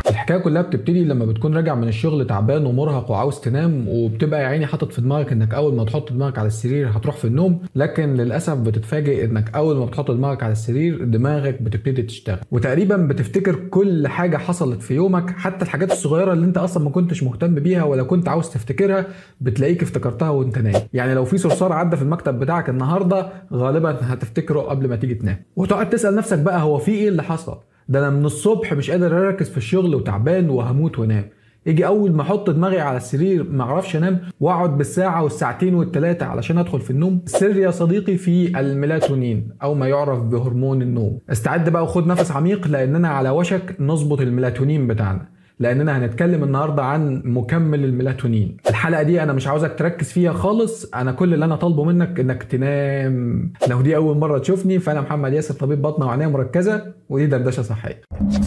الحكايه كلها بتبتدي لما بتكون راجع من الشغل تعبان ومرهق وعاوز تنام وبتبقى يا عيني حاطط في دماغك انك اول ما تحط دماغك على السرير هتروح في النوم لكن للاسف بتتفاجئ انك اول ما بتحط دماغك على السرير دماغك بتبتدي تشتغل وتقريبا بتفتكر كل حاجه حصلت في يومك حتى الحاجات الصغيره اللي انت اصلا ما كنتش مهتم بيها ولا كنت عاوز تفتكرها بتلاقيك افتكرتها وانت نايم يعني لو في صرصار عدى في المكتب بتاعك النهارده غالبا هتفتكره قبل ما تيجي تنام وتقعد تسال نفسك بقى هو في ايه اللي حصل ده انا من الصبح مش قادر اركز في الشغل وتعبان وهموت وانام يجي اول ما احط دماغي على السرير ما اعرفش انام واقعد بالساعه والساعتين والثلاثه علشان ادخل في النوم السر يا صديقي في الميلاتونين او ما يعرف بهرمون النوم استعد بقى وخد نفس عميق لاننا على وشك نظبط الميلاتونين بتاعنا لاننا هنتكلم النهارده عن مكمل الميلاتونين الحلقه دي انا مش عاوزك تركز فيها خالص انا كل اللي انا طالبه منك انك تنام لو دي اول مره تشوفني فانا محمد ياسر طبيب بطنه وعنايه مركزه ودي دردشه صحيه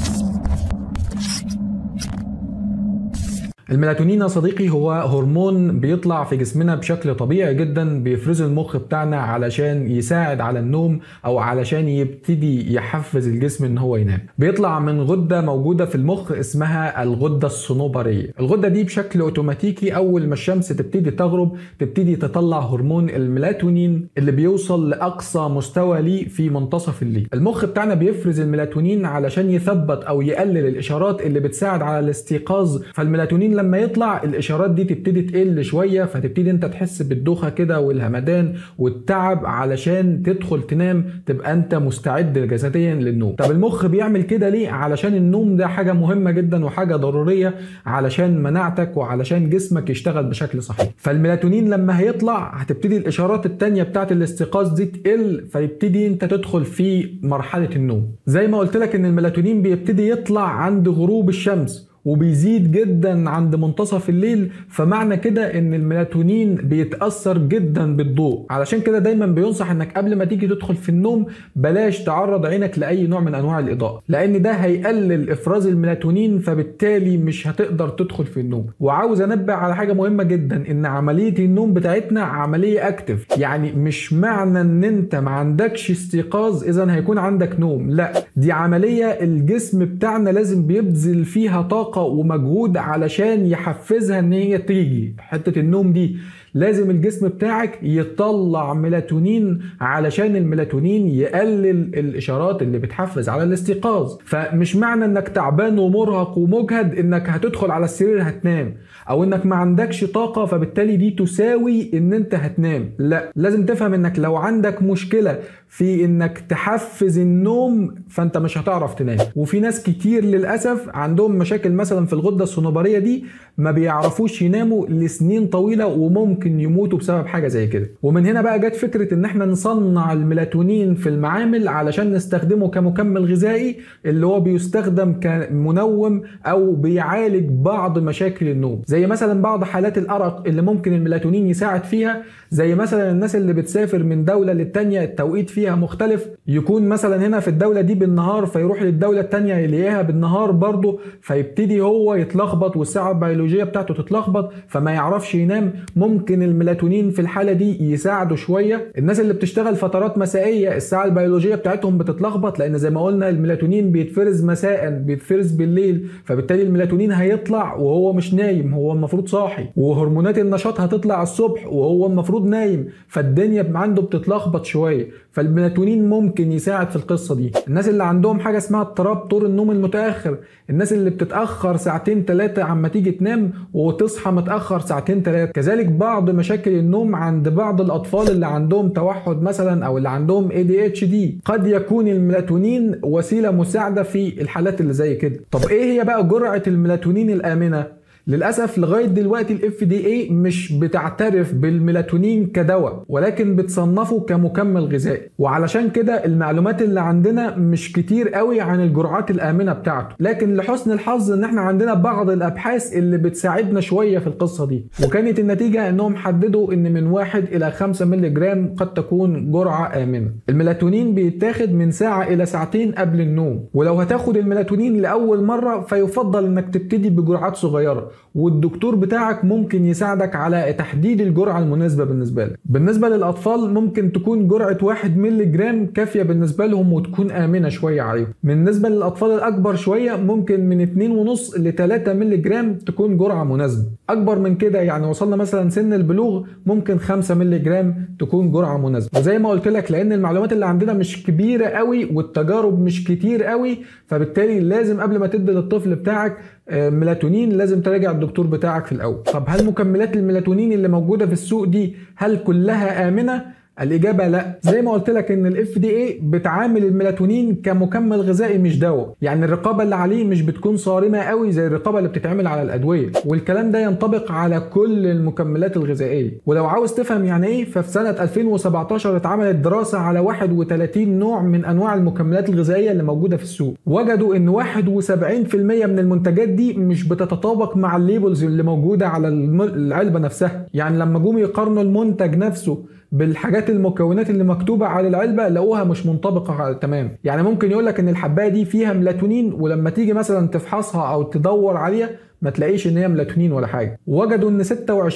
الميلاتونين يا صديقي هو هرمون بيطلع في جسمنا بشكل طبيعي جدا بيفرزه المخ بتاعنا علشان يساعد على النوم او علشان يبتدي يحفز الجسم ان هو ينام بيطلع من غده موجوده في المخ اسمها الغده الصنوبريه الغده دي بشكل اوتوماتيكي اول ما الشمس تبتدي تغرب تبتدي تطلع هرمون الميلاتونين اللي بيوصل لاقصى مستوى ليه في منتصف الليل المخ بتاعنا بيفرز الميلاتونين علشان يثبت او يقلل الاشارات اللي بتساعد على الاستيقاظ فالميلاتونين لما يطلع الاشارات دي تبتدي تقل شويه فتبتدي انت تحس بالدوخه كده والهمدان والتعب علشان تدخل تنام تبقى انت مستعد جسديا للنوم طب المخ بيعمل كده ليه علشان النوم ده حاجه مهمه جدا وحاجه ضروريه علشان مناعتك وعلشان جسمك يشتغل بشكل صحيح فالميلاتونين لما هيطلع هتبتدي الاشارات التانية بتاعت الاستيقاظ دي تقل فيبتدي انت تدخل في مرحله النوم زي ما قلت لك ان الميلاتونين بيبتدي يطلع عند غروب الشمس وبيزيد جدا عند منتصف الليل فمعنى كده ان الميلاتونين بيتاثر جدا بالضوء علشان كده دايما بينصح انك قبل ما تيجي تدخل في النوم بلاش تعرض عينك لاي نوع من انواع الاضاءه لان ده هيقلل افراز الميلاتونين فبالتالي مش هتقدر تدخل في النوم وعاوز انبه على حاجه مهمه جدا ان عمليه النوم بتاعتنا عمليه اكتف يعني مش معنى ان انت ما عندكش استيقاظ اذا هيكون عندك نوم لا دي عمليه الجسم بتاعنا لازم بيبذل فيها طاقه ومجهود علشان يحفزها ان هي تيجي حته النوم دي لازم الجسم بتاعك يطلع ميلاتونين علشان الميلاتونين يقلل الاشارات اللي بتحفز على الاستيقاظ فمش معنى انك تعبان ومرهق ومجهد انك هتدخل على السرير هتنام او انك ما عندكش طاقه فبالتالي دي تساوي ان انت هتنام لا لازم تفهم انك لو عندك مشكله في انك تحفز النوم فانت مش هتعرف تنام وفي ناس كتير للاسف عندهم مشاكل مثلا في الغده الصنوبريه دي ما بيعرفوش يناموا لسنين طويله وممكن يموتوا بسبب حاجه زي كده ومن هنا بقى جت فكره ان احنا نصنع الميلاتونين في المعامل علشان نستخدمه كمكمل غذائي اللي هو بيستخدم كمنوم او بيعالج بعض مشاكل النوم زي مثلا بعض حالات الارق اللي ممكن الميلاتونين يساعد فيها زي مثلا الناس اللي بتسافر من دوله للتانيه التوقيت فيها مختلف يكون مثلا هنا في الدوله دي بالنهار فيروح للدوله التانيه يلاقيها بالنهار برضه فيبتدي هو يتلخبط والساعه البيولوجيه بتاعته تتلخبط فما يعرفش ينام ممكن الميلاتونين في الحاله دي يساعده شويه الناس اللي بتشتغل فترات مسائيه الساعه البيولوجيه بتاعتهم بتتلخبط لان زي ما قلنا الميلاتونين بيتفرز مساء بيتفرز بالليل فبالتالي الميلاتونين هيطلع وهو مش نايم هو المفروض صاحي وهرمونات النشاط هتطلع الصبح وهو المفروض نايم فالدنيا عنده بتتلخبط شويه فالميلاتونين ممكن يساعد في القصه دي الناس اللي عندهم حاجه اسمها اضطراب طور النوم المتاخر الناس اللي بتتاخر ساعتين ثلاثه عما تيجي تنام وتصحى متاخر ساعتين ثلاثه كذلك بعض مشاكل النوم عند بعض الاطفال اللي عندهم توحد مثلا او اللي عندهم ADHD قد يكون الميلاتونين وسيله مساعده في الحالات اللي زي كده طب ايه هي بقى جرعه الميلاتونين الامنه للاسف لغايه دلوقتي الاف دي اي مش بتعترف بالميلاتونين كدواء ولكن بتصنفه كمكمل غذائي وعلشان كده المعلومات اللي عندنا مش كتير قوي عن الجرعات الامنه بتاعته لكن لحسن الحظ ان احنا عندنا بعض الابحاث اللي بتساعدنا شويه في القصه دي وكانت النتيجه انهم حددوا ان من 1 الى 5 مللي جرام قد تكون جرعه امنه الميلاتونين بيتاخد من ساعه الى ساعتين قبل النوم ولو هتاخد الميلاتونين لاول مره فيفضل انك تبتدي بجرعات صغيره والدكتور بتاعك ممكن يساعدك على تحديد الجرعة المناسبة بالنسبة لك بالنسبة للأطفال ممكن تكون جرعة 1 مللي جرام كافية بالنسبة لهم وتكون آمنة شوية عليهم بالنسبة للأطفال الأكبر شوية ممكن من 2.5 ل 3 مللي جرام تكون جرعة مناسبة أكبر من كده يعني وصلنا مثلا سن البلوغ ممكن 5 مللي جرام تكون جرعة مناسبة وزي ما قلت لك لأن المعلومات اللي عندنا مش كبيرة قوي والتجارب مش كتير قوي فبالتالي لازم قبل ما تدي للطفل بتاعك ميلاتونين لازم تراجع الدكتور بتاعك في الاول طب هل مكملات الميلاتونين اللي موجوده في السوق دي هل كلها امنه الاجابه لا زي ما قلت لك ان الاف دي اي بتعامل الميلاتونين كمكمل غذائي مش دواء يعني الرقابه اللي عليه مش بتكون صارمه قوي زي الرقابه اللي بتتعمل على الادويه والكلام ده ينطبق على كل المكملات الغذائيه ولو عاوز تفهم يعني ايه ففي سنه 2017 اتعملت دراسه على 31 نوع من انواع المكملات الغذائيه اللي موجوده في السوق وجدوا ان 71% من المنتجات دي مش بتتطابق مع الليبلز اللي موجوده على العلبه نفسها يعني لما جم يقارنوا المنتج نفسه بالحاجات المكونات اللي مكتوبه على العلبه لقوها مش منطبقه تمام يعني ممكن يقول لك ان الحبايه دي فيها ميلاتونين ولما تيجي مثلا تفحصها او تدور عليها ما تلاقيش ان هي ميلاتونين ولا حاجه وجدوا ان 26%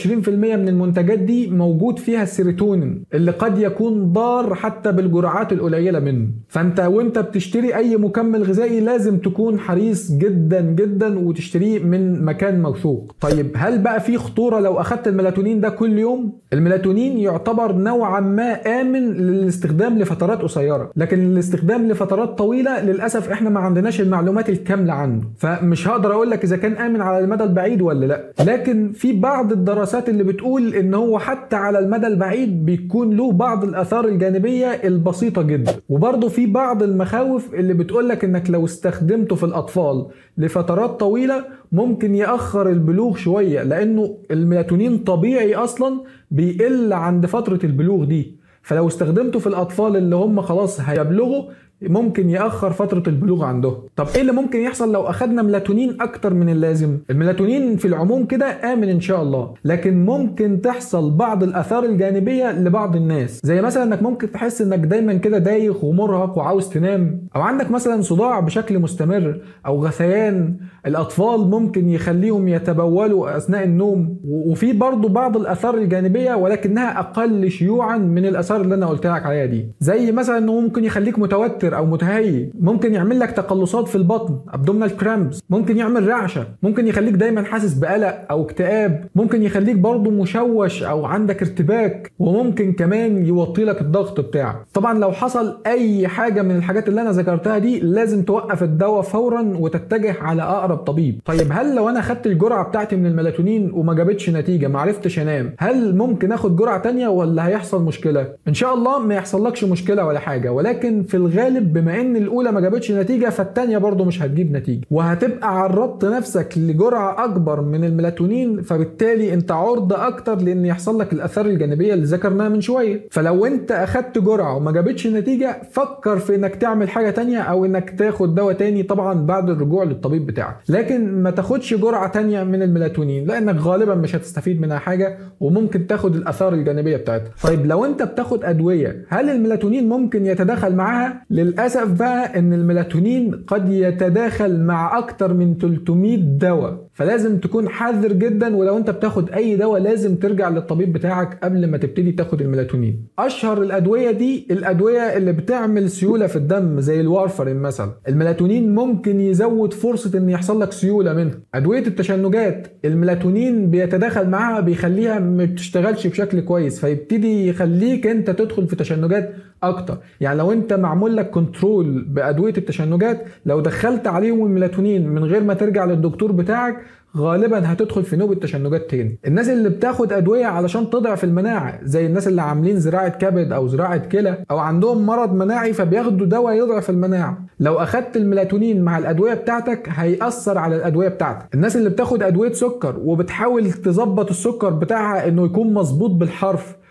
من المنتجات دي موجود فيها السيروتونين اللي قد يكون ضار حتى بالجرعات القليله منه فانت وانت بتشتري اي مكمل غذائي لازم تكون حريص جدا جدا وتشتريه من مكان موثوق طيب هل بقى في خطوره لو اخدت الميلاتونين ده كل يوم الميلاتونين يعتبر نوعا ما امن للاستخدام لفترات قصيره لكن الاستخدام لفترات طويله للاسف احنا ما عندناش المعلومات الكامله عنه فمش هقدر اقول لك اذا كان امن على المدى البعيد ولا لا لكن في بعض الدراسات اللي بتقول ان هو حتى على المدى البعيد بيكون له بعض الاثار الجانبيه البسيطه جدا وبرضه في بعض المخاوف اللي بتقول لك انك لو استخدمته في الاطفال لفترات طويله ممكن ياخر البلوغ شويه لانه الميلاتونين طبيعي اصلا بيقل عند فتره البلوغ دي فلو استخدمته في الاطفال اللي هم خلاص هيبلغوا ممكن ياخر فتره البلوغ عندهم طب ايه اللي ممكن يحصل لو اخدنا ميلاتونين اكتر من اللازم الميلاتونين في العموم كده امن ان شاء الله لكن ممكن تحصل بعض الاثار الجانبيه لبعض الناس زي مثلا انك ممكن تحس انك دايما كده دايخ ومرهق وعاوز تنام او عندك مثلا صداع بشكل مستمر او غثيان الاطفال ممكن يخليهم يتبولوا اثناء النوم وفي برضه بعض الاثار الجانبيه ولكنها اقل شيوعا من الاثار اللي انا قلت لك عليها دي زي مثلا انه ممكن يخليك متوتر او متهيئ ممكن يعمل لك تقلصات في البطن ابدومينال كرامبس ممكن يعمل رعشه ممكن يخليك دايما حاسس بقلق او اكتئاب ممكن يخليك برضه مشوش او عندك ارتباك وممكن كمان يوطي لك الضغط بتاعك طبعا لو حصل اي حاجه من الحاجات اللي انا ذكرتها دي لازم توقف الدواء فورا وتتجه على اقرب طبيب طيب هل لو انا خدت الجرعه بتاعتي من الميلاتونين وما جابتش نتيجه ما عرفتش انام هل ممكن اخد جرعه تانية ولا هيحصل مشكله ان شاء الله ما يحصلكش مشكله ولا حاجه ولكن في الغالب بما ان الاولى ما جابتش نتيجه فالتانية برضه مش هتجيب نتيجه وهتبقى عرضت نفسك لجرعه اكبر من الميلاتونين فبالتالي انت عرضه اكتر لان يحصل لك الاثار الجانبيه اللي ذكرناها من شويه فلو انت اخدت جرعه وما جابتش نتيجه فكر في انك تعمل حاجه تانية او انك تاخد دواء تاني طبعا بعد الرجوع للطبيب بتاعك لكن ما تاخدش جرعه تانية من الميلاتونين لانك غالبا مش هتستفيد منها حاجه وممكن تاخد الاثار الجانبيه بتاعتها طيب لو انت بتاخد ادويه هل الميلاتونين ممكن يتداخل معاها للاسف بقى ان الميلاتونين قد يتداخل مع اكتر من 300 دواء فلازم تكون حذر جدا ولو انت بتاخد اي دواء لازم ترجع للطبيب بتاعك قبل ما تبتدي تاخد الميلاتونين اشهر الادويه دي الادويه اللي بتعمل سيوله في الدم زي الوارفرين مثلا الميلاتونين ممكن يزود فرصه ان يحصل لك سيوله منها ادويه التشنجات الميلاتونين بيتداخل معاها بيخليها ما بتشتغلش بشكل كويس فيبتدي يخليك انت تدخل في تشنجات اكتر يعني لو انت معمول لك كنترول بادويه التشنجات لو دخلت عليهم الميلاتونين من غير ما ترجع للدكتور بتاعك غالبا هتدخل في نوبه تشنجات تاني الناس اللي بتاخد ادويه علشان تضعف المناعه زي الناس اللي عاملين زراعه كبد او زراعه كلى او عندهم مرض مناعي فبياخدوا دواء يضعف المناعه لو اخدت الميلاتونين مع الادويه بتاعتك هيأثر على الادويه بتاعتك الناس اللي بتاخد ادويه سكر وبتحاول تظبط السكر بتاعها انه يكون مظبوط بالحرف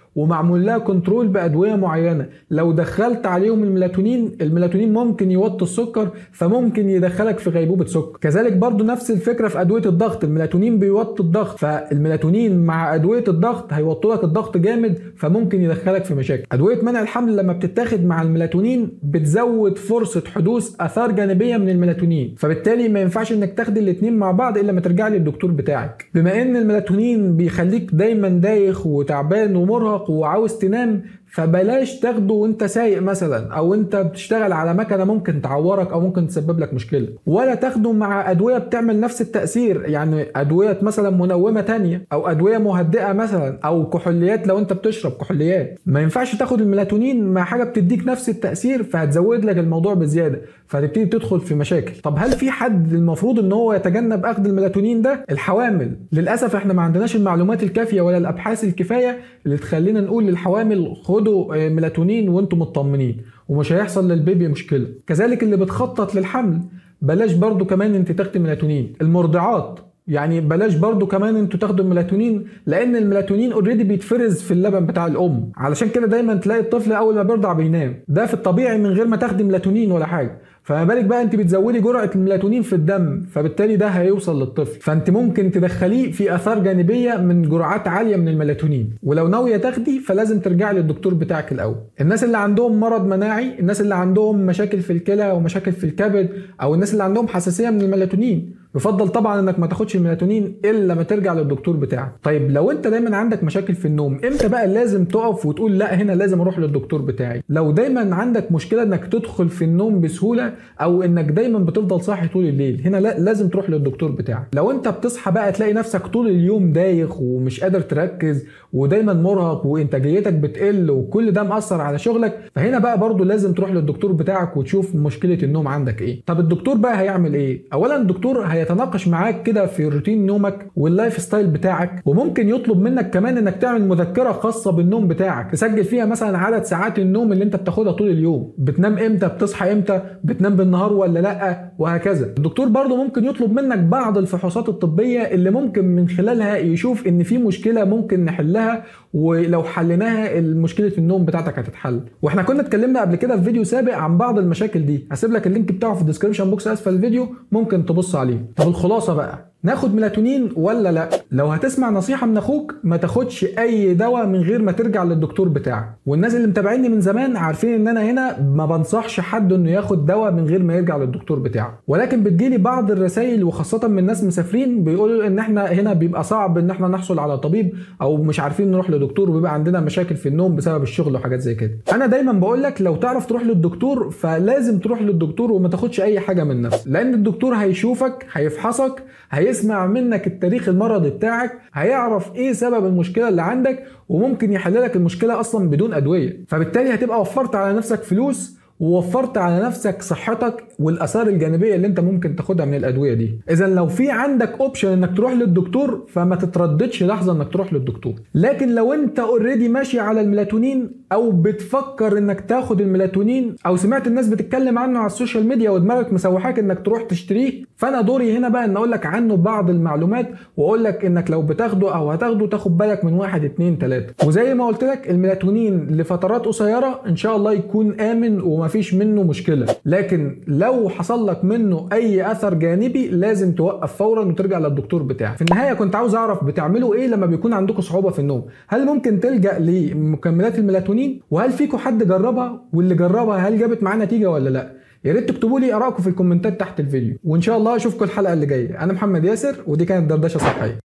ومعمول لها كنترول بادويه معينه لو دخلت عليهم الميلاتونين الميلاتونين ممكن يوطي السكر فممكن يدخلك في غيبوبه سكر كذلك برضو نفس الفكره في ادويه الضغط الميلاتونين بيوطي الضغط فالميلاتونين مع ادويه الضغط هيوطوا لك الضغط جامد فممكن يدخلك في مشاكل ادويه منع الحمل لما بتتاخد مع الميلاتونين بتزود فرصه حدوث اثار جانبيه من الميلاتونين فبالتالي ما ينفعش انك تاخد الاثنين مع بعض الا ما ترجع للدكتور بتاعك بما ان الميلاتونين بيخليك دايما دايخ وتعبان ومرهق وعاوز تنام فبلاش تاخده وانت سايق مثلا او انت بتشتغل على مكنه ممكن تعورك او ممكن تسبب لك مشكله ولا تاخده مع ادويه بتعمل نفس التاثير يعني ادويه مثلا منومه تانية او ادويه مهدئه مثلا او كحوليات لو انت بتشرب كحوليات ما ينفعش تاخد الميلاتونين مع حاجه بتديك نفس التاثير فهتزود لك الموضوع بزياده فهتبتدي تدخل في مشاكل طب هل في حد المفروض ان هو يتجنب اخذ الميلاتونين ده الحوامل للاسف احنا ما عندناش المعلومات الكافيه ولا الابحاث الكفايه اللي تخلينا نقول للحوامل خدوا ميلاتونين وانتم مطمنين ومش هيحصل للبيبي مشكله كذلك اللي بتخطط للحمل بلاش برضو كمان انت تاخدي ميلاتونين المرضعات يعني بلاش برضو كمان انتوا تاخدوا الميلاتونين لان الميلاتونين اوريدي بيتفرز في اللبن بتاع الام علشان كده دايما تلاقي الطفل اول ما بيرضع بينام ده في الطبيعي من غير ما تاخدي ميلاتونين ولا حاجه فما بالك بقى انت بتزودي جرعه الميلاتونين في الدم فبالتالي ده هيوصل للطفل فانت ممكن تدخليه في اثار جانبيه من جرعات عاليه من الميلاتونين ولو ناويه تاخدي فلازم ترجعي للدكتور بتاعك الاول الناس اللي عندهم مرض مناعي الناس اللي عندهم مشاكل في الكلى ومشاكل في الكبد او الناس اللي عندهم حساسيه من الميلاتونين يفضل طبعا انك ما تاخدش الميلاتونين الا ما ترجع للدكتور بتاعك طيب لو انت دايما عندك مشاكل في النوم امتى بقى لازم تقف وتقول لا هنا لازم اروح للدكتور بتاعي لو دايما عندك مشكله انك تدخل في النوم بسهوله او انك دايما بتفضل صاحي طول الليل هنا لا لازم تروح للدكتور بتاعك لو انت بتصحى بقى تلاقي نفسك طول اليوم دايخ ومش قادر تركز ودايما مرهق وانتاجيتك بتقل وكل ده مأثر على شغلك فهنا بقى برضو لازم تروح للدكتور بتاعك وتشوف مشكله النوم عندك ايه طب الدكتور بقى هيعمل ايه اولا الدكتور هيتناقش معاك كده في روتين نومك واللايف ستايل بتاعك وممكن يطلب منك كمان انك تعمل مذكره خاصه بالنوم بتاعك تسجل فيها مثلا عدد ساعات النوم اللي انت بتاخدها طول اليوم بتنام امتى بتصحى امتى بتنام بالنهار ولا لا وهكذا الدكتور برضه ممكن يطلب منك بعض الفحوصات الطبيه اللي ممكن من خلالها يشوف ان في مشكله ممكن نحلها ولو حليناها مشكله النوم بتاعتك هتتحل واحنا كنا اتكلمنا قبل كده في فيديو سابق عن بعض المشاكل دي هسيب لك اللينك بتاعه في الديسكربشن بوكس اسفل الفيديو ممكن تبص عليه طب الخلاصه بقى ناخد ميلاتونين ولا لا لو هتسمع نصيحه من اخوك ما تاخدش اي دواء من غير ما ترجع للدكتور بتاعك والناس اللي متابعيني من زمان عارفين ان انا هنا ما بنصحش حد انه ياخد دواء من غير ما يرجع للدكتور بتاعه ولكن بتجيلي بعض الرسائل وخاصه من ناس مسافرين بيقولوا ان احنا هنا بيبقى صعب ان احنا نحصل على طبيب او مش عارفين نروح لدكتور وبيبقى عندنا مشاكل في النوم بسبب الشغل وحاجات زي كده انا دايما بقول لك لو تعرف تروح للدكتور فلازم تروح للدكتور وما تاخدش اي حاجه من نفسك لان الدكتور هيشوفك هيفحصك هيسمع منك التاريخ المرضي بتاعك هيعرف ايه سبب المشكله اللي عندك وممكن يحللك المشكله اصلا بدون ادويه فبالتالي هتبقى وفرت على نفسك فلوس ووفرت على نفسك صحتك والاثار الجانبيه اللي انت ممكن تاخدها من الادويه دي اذا لو في عندك اوبشن انك تروح للدكتور فما تترددش لحظه انك تروح للدكتور لكن لو انت اوريدي ماشي على الميلاتونين او بتفكر انك تاخد الميلاتونين او سمعت الناس بتتكلم عنه على السوشيال ميديا ودماغك مسوحاك انك تروح تشتريه فانا دوري هنا بقى ان اقول لك عنه بعض المعلومات واقول لك انك لو بتاخده او هتاخده تاخد بالك من واحد اتنين تلاته وزي ما قلت لك الميلاتونين لفترات قصيره ان شاء الله يكون امن ومفيش منه مشكله لكن لو حصل لك منه اي اثر جانبي لازم توقف فورا وترجع للدكتور بتاعك في النهايه كنت عاوز اعرف بتعملوا ايه لما بيكون عندكم صعوبه في النوم هل ممكن تلجا لمكملات الميلاتونين وهل فيكم حد جربها واللي جربها هل جابت معاه نتيجه ولا لا يا ريت تكتبوا لي ارائكم في الكومنتات تحت الفيديو وان شاء الله اشوفكم الحلقه اللي جايه انا محمد ياسر ودي كانت دردشه صحيه